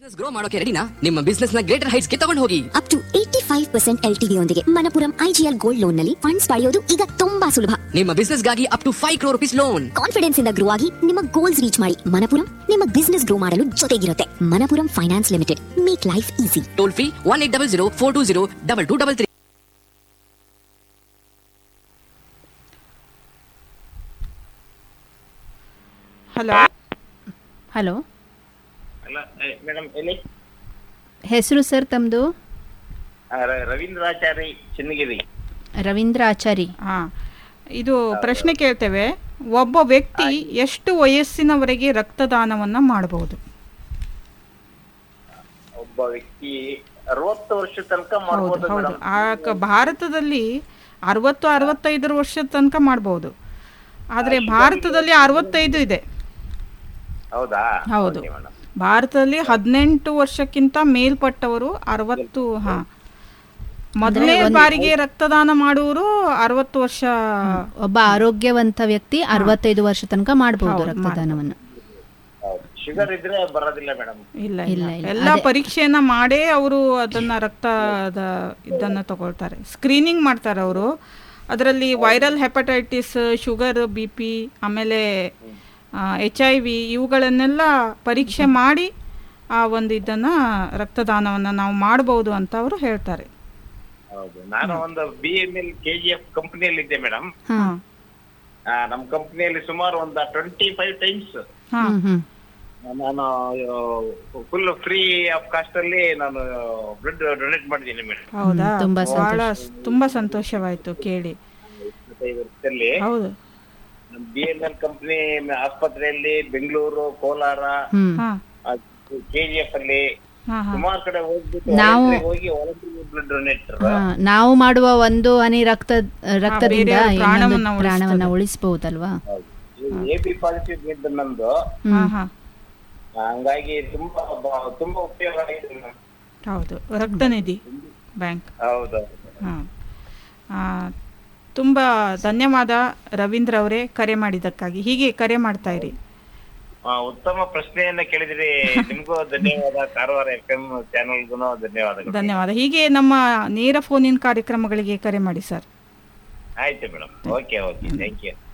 Business grow ಮಾಡೋಕೆ ರೆಡಿನಾ ನಿಮ್ಮ ಬಿಸ್ನೆಸ್ ನ ಗ್ರೇಟರ್ ಹೈಟ್ಸ್ ಗೆ ತಗೊಂಡು ಹೋಗಿ up to eighty five percent L ಯೊಂದಿಗೆ ಮನಪುರಂ ಐಜಿಎಲ್ ಗೋಲ್ಡ್ ಲೋನ್ ನಲ್ಲಿ ಫಂಡ್ಸ್ ಪಡೆಯೋದು ಈಗ ತುಂಬಾ ಸುಲಭ ನಿಮ್ಮ ಬಿಸ್ನೆಸ್ ಗಾಗಿ up to five crore rupees loan confidence ಇಂದ ಗ್ರೋ ಆಗಿ ನಿಮ್ಮ ಗೋಲ್ಸ್ ರೀಚ್ ಮಾಡಿ ಮನಪುರಂ ನಿಮ್ಮ ಬಿಸ್ನೆಸ್ ಗ್ರೋ ಮಾಡಲು ಜೊತೆಗಿರುತ್ತೆ Manappuram finance limited make life easy toll free one eight double zero four two zero double two double three hello hello ಅಲ್ಲ madam ಎಲ್ಲಿ ಹೆಸರು ಸರ್ ತಮ್ಮದು ಆ, ರ- ರವೀಂದ್ರಾಚಾರಿ ಚಿನ್ನಗಿರಿ ರವೀಂದ್ರ ಆಚಾರಿ ಹಾ ಇದು ಪ್ರಶ್ನೆ ಕೇಳ್ತೇವೆ ಒಬ್ಬ ವ್ಯಕ್ತಿ ಎಷ್ಟು ವಯಸ್ಸಿನವರೆಗೆ ರಕ್ತದಾನವನ್ನ ಮಾಡಬಹುದು ಒಬ್ಬ ವ್ಯಕ್ತಿ ಅರವತ್ತು ವರ್ಷ ತನಕ ಹೌದು ಮಾಡ್ಬೋದು ಹೌದು ಮೇಡಮ್ ಆ ಕ- ಭಾರತದಲ್ಲಿ ಅರವತ್ತು ಅರವತ್ತೈದರ ವರ್ಷದ ತನಕ ಮಾಡಬಹುದು ಆದ್ರೆ ಭಾರತದಲ್ಲಿ ಅರವತ್ತೈದು ಇದೆ ಹೌದಾ ಹೌದು Okay, madam. ಭಾರತದಲ್ಲಿ ಹದಿನೆಂಟು ವರ್ಷಕ್ಕಿಂತ ಮೇಲ್ಪಟ್ಟವರು ಅರವತ್ತು ಹಾ ಮೊದಲನೇ ಬಾರಿಗೆ ರಕ್ತದಾನ ಮಾಡುವವರು ಅರವತ್ತು ವರ್ಷ ಒಬ್ಬ ಆರೋಗ್ಯವಂತ ವ್ಯಕ್ತಿ ಅರವತ್ತೈದು ವರ್ಷ ತನಕ ಮಾಡಬಹುದು ರಕ್ತದಾನವನ್ನು ಹೌದು ಶುಗರ್ ಇದ್ರೆ ಬರೋದಿಲ್ಲ ಮೇಡಮ್ ಇಲ್ಲ ಇಲ್ಲ, ಇಲ್ಲ ಇಲ್ಲ. ಎಲ್ಲ ಪರೀಕ್ಷೆಯನ್ನ ಮಾಡೇ ಅವರು ಅದನ್ನ ರಕ್ತದ ಇದನ್ನ ತಗೊಳ್ತಾರೆ ಸ್ಕ್ರೀನಿಂಗ್ ಮಾಡ್ತಾರೆ ಅವರು ಅದರಲ್ಲಿ viral hepatitis sugar B P ಆಮೇಲೆ ಎಚ್ ಐ ವಿ ಇವುಗಳನ್ನೆಲ್ಲ ಪರೀಕ್ಷೆ ಮಾಡಿ ಆ ಒಂದು ಇದನ್ನ ರಕ್ತದಾನವನ್ನ ನಾವು ಮಾಡಬಹುದು ಅಂತ ಅವರು ಹೇಳ್ತಾರೆ ಹೌದು ನಾನು ಒಂದು B M L K G F ಕಂಪನಿಯಲ್ಲಿ ಇದ್ದೆ ಮೇಡಮ್ ಹಾ ನಮ್ಮ ಕಂಪನಿಯಲ್ಲಿ ಸುಮಾರು ಒಂದು ಟ್ವೆಂಟಿ ಫೈವ್ ಟೈಮ್ಸ್ ಹಾ ಹ್ಮ್ ಹ್ಮ್ ನಾನು ಫುಲ್ ಫ್ರೀ ಆಫ್ ಕಾಸ್ಟ್ ಅಲ್ಲಿ ನಾನು ಬ್ಲಡ್ ಡೊನೇಟ್ ಮಾಡಿದ್ದೀನಿ ಮೇಡಮ್ ಹೌದಾ ತುಂಬಾ ಬಹಳ ತುಂಬಾ ಸಂತೋಷವಾಯ್ತು ಕೇಳಿ ಇಪ್ಪತ್ತೈದು ವರ್ಷದಲ್ಲಿ ಹೌದು ಬಿ ಎಂ ಎಲ್ ಕಂಪನಿ ಆಸ್ಪತ್ರೆಯಲ್ಲಿ ಬೆಂಗಳೂರು ಕೋಲಾರ ಹ್ಮ್ ಹಾ ಕೆಜಿಎಫ್ ಅಲ್ಲಿ ಹಾ ಹಾ ಸುಮಾರು ಕಡೆ ಹೋಗ್ಬಿಟ್ಟು ನಾವು- voluntary ಹೋಗಿ ವಾಲಂಟರಿ ಬ್ಲಡ್ ಡೊನೇಟರ್ ಹಾ, ನಾವು ಮಾಡುವ ಒಂದು ಹನಿ ರಕ್ತ ರಕ್ತದಿಂದ ಬೇರೆಯವ್ರ ಪ್ರಾಣವನ್ನ ಇನ್ನೊಂದು ಪ್ರಾಣವನ್ನ ಉಳಿಸಬಹುದಲ್ವಾ ಎ ಬಿ ಪಾಸಿಟಿವ್ ಇದ್ದ ನಂದು ಹಾ ಹಾ ಹಂಗಾಗಿ ತುಂಬಾ ಬ- ತುಂಬಾ ಉಪಯೋಗ ಆಗಿದೆ madam. ಹೌದು ರಕ್ತನಿಧಿ ಬ್ಯಾಂಕ್ ಹೌದು ಹಾಂ ತುಂಬ ಧನ್ಯವಾದ ರವೀಂದ್ರ ಅವರೇ ಕರೆ ಮಾಡಿದ್ದಕ್ಕಾಗಿ ಹೀಗೆ ಕರೆ ಮಾಡ್ತಾ ಇರಿ ಆ, ಉತ್ತಮ ಪ್ರಶ್ನೆಯನ್ನ ಕೇಳಿದ್ರಿ ನಿಮ್ಗೂ ಧನ್ಯವಾದ ಕಾರವಾರ ಎಫ್ ಎಂ ಚಾನಲ್ಗೂ ಧನ್ಯವಾದಗಳು ಧನ್ಯವಾದ ಹೀಗೆ ನಮ್ಮ ನೇರ ಫೋನಿನ ಕಾರ್ಯಕ್ರಮಗಳಿಗೆ ಕರೆ ಮಾಡಿ ಸರ್ ಆಯ್ತು madam okay okay thank you